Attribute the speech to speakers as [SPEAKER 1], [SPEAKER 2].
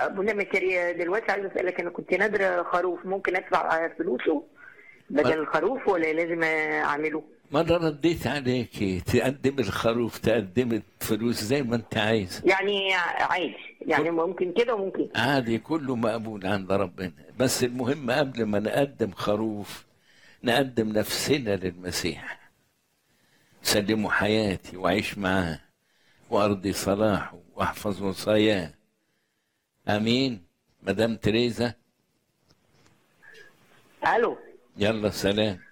[SPEAKER 1] ابونا مكاري دلوقتي عايز اسالك انا كنت نادره خروف ممكن ادفع فلوسه بدل الخروف ولا لازم اعمله؟
[SPEAKER 2] مرة رديت عليك تقدم الخروف تقدم الفلوس زي ما انت عايز
[SPEAKER 1] يعني عادي يعني ممكن كده وممكن
[SPEAKER 2] عادي كله مقبول عند ربنا بس المهم قبل ما نقدم خروف نقدم نفسنا للمسيح سلموا حياتي وعيش معاه وارضي صلاحه واحفظ وصاياه امين مدام تريزا
[SPEAKER 1] الو
[SPEAKER 2] يلا سلام